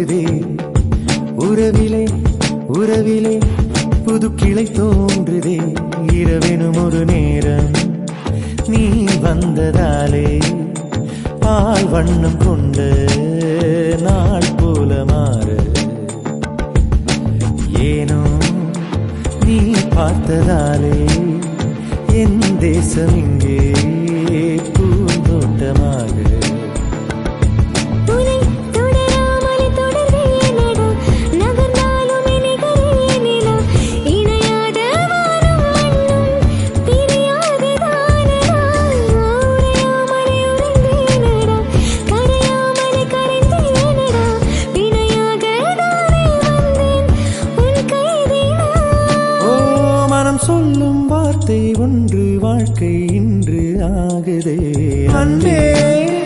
தோன்றுதே உறவிலே உறவிலே புது கிளை தோன்றுதே இரவெனும் ஒரு நேரம் நீ வந்ததாலே பால் வண்ணம் கொண்ட நாள் போல மாற ஏனோ நீ பார்த்ததாலே என் தேசம் இங்கே பூந்தோட்டமாக உனை தொடராமலே தொடர்வேனடா நகர்ந்தாலும் இணைகிறேனிடா இணையாத வானம் மண்ணும் பிரியாததானடா உறையாமலே உறைந்தேனடா கரையாமலே கரைந்தேனடா வினையாக நானே வந்தேன் உன் கைதினா ஓ மனம் சொல்லும் வார்த்தை ஒன்று வாழ்க்கை இன்று ஆகுதே அன்பே